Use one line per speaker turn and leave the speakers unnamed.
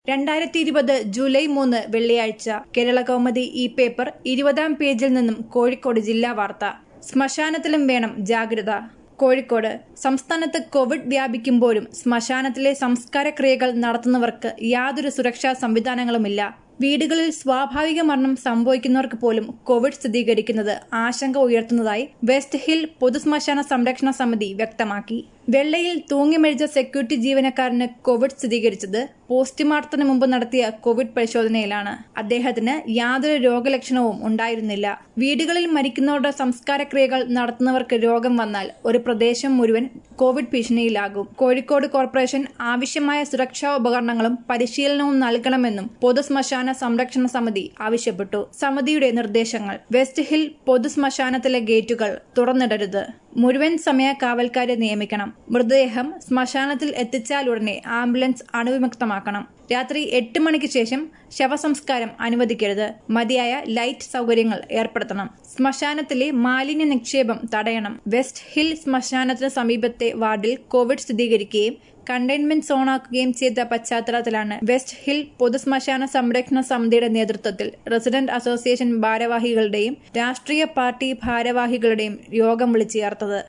രണ്ടായിരത്തി ഇരുപത് ജൂലൈ മൂന്ന് വെള്ളിയാഴ്ച കേരള കൗമുദി ഈ പേപ്പർ ഇരുപതാം പേജിൽ നിന്നും കോഴിക്കോട് ജില്ലാ വാർത്ത ശ്മശാനത്തിലും വേണം ജാഗ്രത കോഴിക്കോട് സംസ്ഥാനത്ത് കോവിഡ് വ്യാപിക്കുമ്പോഴും ശ്മശാനത്തിലെ സംസ്കാര ക്രിയകൾ നടത്തുന്നവർക്ക് യാതൊരു സുരക്ഷാ സംവിധാനങ്ങളുമില്ല വീടുകളിൽ സ്വാഭാവിക മരണം സംഭവിക്കുന്നവർക്ക് പോലും കോവിഡ് സ്ഥിരീകരിക്കുന്നത് ആശങ്ക ഉയർത്തുന്നതായി വെസ്റ്റ് ഹിൽ പൊതുശ്മശാന സംരക്ഷണ സമിതി വ്യക്തമാക്കി വെള്ളയിൽ തൂങ്ങിമരിച്ച സെക്യൂരിറ്റി ജീവനക്കാരന് കോവിഡ് സ്ഥിരീകരിച്ചത് പോസ്റ്റ്മോർട്ടത്തിന് മുമ്പ് നടത്തിയ കോവിഡ് പരിശോധനയിലാണ് അദ്ദേഹത്തിന് യാതൊരു രോഗലക്ഷണവും ഉണ്ടായിരുന്നില്ല വീടുകളിൽ മരിക്കുന്നവരുടെ സംസ്കാര ക്രിയകൾ നടത്തുന്നവർക്ക് രോഗം വന്നാൽ ഒരു പ്രദേശം മുഴുവൻ കോവിഡ് ഭീഷണിയിലാകും കോഴിക്കോട് കോർപ്പറേഷൻ ആവശ്യമായ സുരക്ഷാ ഉപകരണങ്ങളും പരിശീലനവും നൽകണമെന്നും പൊതുശ്മശാന സംരക്ഷണ സമിതി ആവശ്യപ്പെട്ടു സമിതിയുടെ നിർദ്ദേശങ്ങൾ വെസ്റ്റ് ഹിൽ പൊതുശ്മശാനത്തിലെ ഗേറ്റുകൾ തുറന്നിടരുത് മുഴുവൻ സമയ കാവൽക്കാരെ നിയമിക്കണം മൃതദേഹം ശ്മശാനത്തിൽ എത്തിച്ചാലുടനെ ആംബുലൻസ് അണുവിമുക്തമാക്കണം രാത്രി എട്ട് മണിക്ക് ശേഷം ശവസംസ്കാരം അനുവദിക്കരുത് മതിയായ ലൈറ്റ് സൗകര്യങ്ങൾ ഏർപ്പെടുത്തണം ശ്മശാനത്തിലെ മാലിന്യ നിക്ഷേപം തടയണം വെസ്റ്റ് ഹിൽ ശ്മശാനത്തിന് സമീപത്തെ വാർഡിൽ കോവിഡ് സ്ഥിരീകരിക്കുകയും കണ്ടെയ്ൻമെന്റ് സോണാക്കുകയും ചെയ്ത പശ്ചാത്തലത്തിലാണ് വെസ്റ്റ് ഹിൽ പൊതുശ്മശാന സംരക്ഷണ സമിതിയുടെ നേതൃത്വത്തിൽ റെസിഡന്റ് അസോസിയേഷൻ ഭാരവാഹികളുടെയും രാഷ്ട്രീയ പാർട്ടി ഭാരവാഹികളുടെയും യോഗം വിളിച്ചു ചേർത്തത്